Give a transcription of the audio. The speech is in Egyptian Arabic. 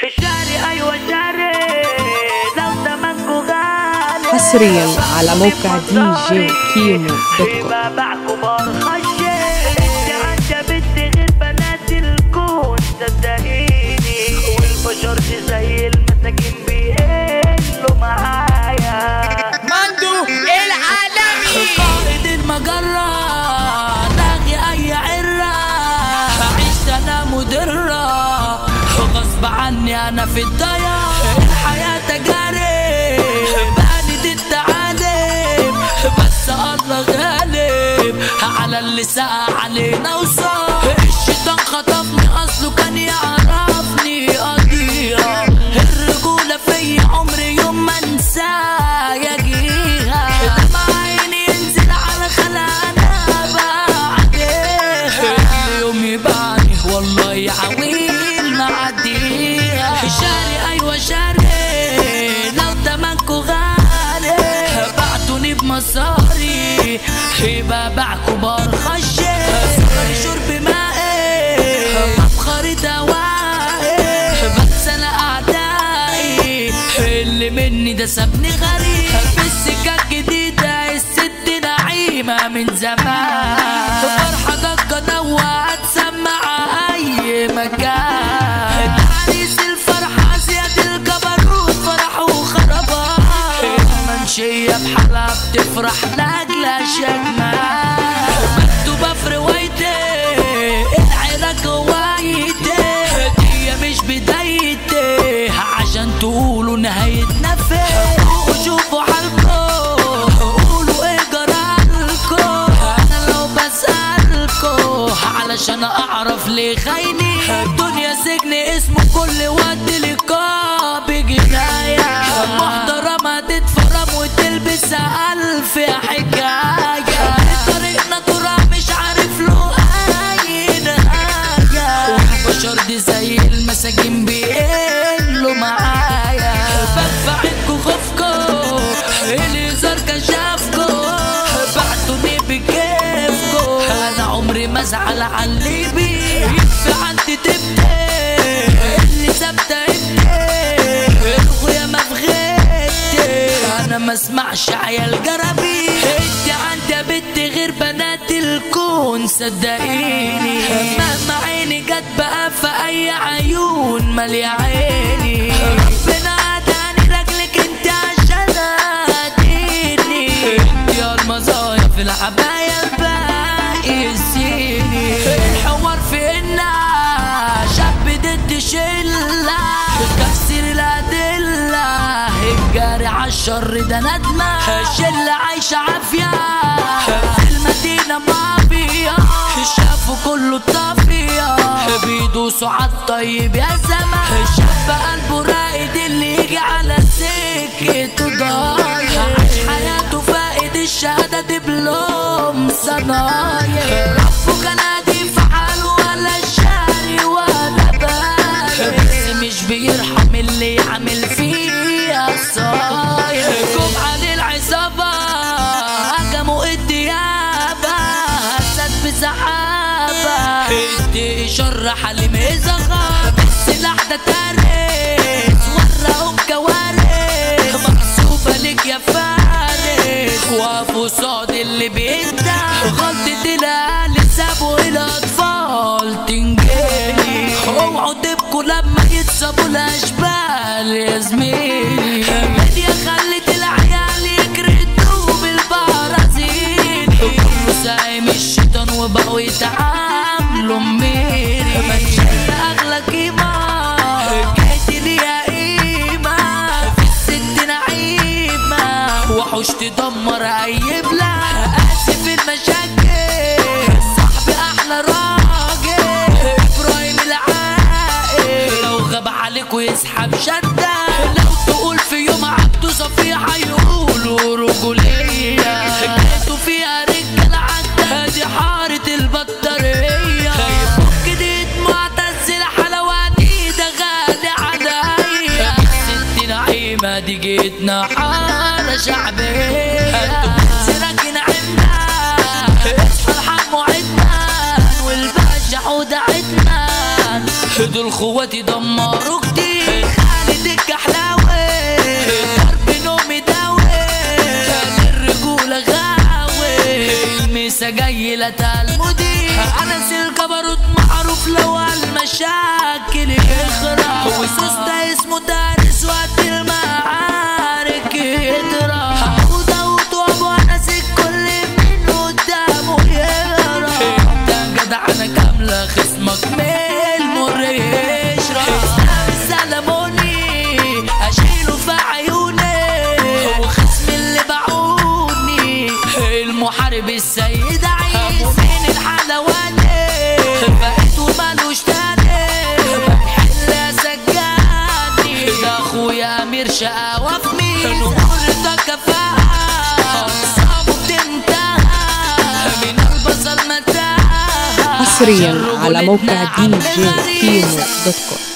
شاري ايوه شاري لو تمنكو غالي حصريا على موقع دي جي كيمو دوت كوم بابع كبار خشي انت عندها بنت غير بنات الكون صدقيني والبشر دي زي المساكين بيقلوا معايا مندو العالمي قائد المجرة لاغي أي عرة عيشت أنا مدرة غصب عني أنا في الضياع الحياة تجارب بانت التعالب بس الله غالب على اللي ساء علينا وصار الشيطان خطفني أصله كان يعرفني قضية الرجولة في عمري يوم ما انساه يجيها دمع عيني ينزل على خلقنا بعدها اليوم يبعني والله يعويل معديها شاري ايوه شاري لو تمنكو غالي بعتوني بمصاري يبقى باع كبار خشي شرب مائي مفخري دوائي بس انا اعدائي اللي مني ده سابني غريب في السكة الجديدة الست نعيمة من زمان فرحة ضجة دوت سمع اي مكان عريس الفرحة زياد الجبروت فرح وخربان المنشية بحالها بتفرح لاجل شجمان مكتوبة في روايتي العيلة جوايتي هي مش بدايتي عشان تقولوا نهايتنا فين وشوفوا حالكم قولوا ايه جرالكم انا لو بسألكم علشان اعرف ليه خايني الدنيا سجن اسمه كل وقت لقاء بجناية محترمة تتفرم وتلبس ألف حكاية طريقنا ترى مش عارف له أي نهاية والبشر دي زي المساجين بيقلوا معايا بدفعتكوا خوفكوا اللي زار كشافكوا بعتوني بكيفكوا انا عمري ما ازعل على اللي بيه يكفي عندي تبكي اللي ثابته ابني اخويا ما بغيتي انا ما اسمعش عيال جرابي انت عندي بنت غير بنات الكون صدقيني مهما عيني جت بقى في اي عيون مالية عيني ربنا هداني لاجلك انت عشان هديني انت يا المزايا في الحبايب باقي السيني الحوار في انها شاب ضد شله تكسر الادله الجاري عالشر ده ندمه شله عايشه عافيه في المدينه مافيا شافوا كله طافيه بيدوسوا عالطيب يا زمان شاب قلبه راقد اللي يجي على سكته ضايع عاش حياته فائد الشهاده دبلوم صنايع ربه كان قديم في حاله ولا شاري ولا باري بس مش بيرحم اللي عامل فيها صايع جم على العصابة هجموا الديابة هسد بسحابة ادي شر حليم زغار السلاح ده تاريخ ورقهم كوارث محسوبة لك يا فارس وقفوا صاد اللي بيدى غلطة الاهل سابوا الاطفال تنجلي اوعوا تبكوا لما يتصابوا الاشبال يا زميلي الميديا خلت العيال يكردوا بالبرازيل سايم الشيطان وبقوا يتعاملوا ميري ماشي اغلى قيمة حكايتي ليها قيمة في الست نعيمة وحوش تدمر اي بلاد اسف المشاكل صاحبي احلى راجل ابراهيم العاقل لو غاب عليكوا يسحب شدة لو تقول في يوم عبده صفيحة يقولوا رجولية حكايته فيها رجالة عدة دي حارة البطارية فك جديد معتز الحلواني ده غالي عليا ست نعيمة دي جيتنا حارة شعبية سيرك نعمنا اصحى الحم وعدنا والباشا حودة عدنا دول خواتي دمروا كتير كحلاوي ضرب نومي داوي كان الرجولة غاوي ميسا جاي لتا المدير انس الجبروت معروف لو المشاكل يخرب وسوس ده اسمه دارس وقت المعارك يضرب ابو داود وابو انس الكل من قدامه يهرب ده جدع انا كامله خصمك من مر يشرب اسلام السلموني اشيله في عيوني هو خصم اللي باعوني المحارب السيد عيسى من الحلواني بقيت ومالوش تاني بتحل يا سجاني ده اخويا امير شقاوة في ميزة نقول ده كفاءة صعب بتنتهى من البصل متاهة حصريا على موقع دي جي كيمو دوت كوم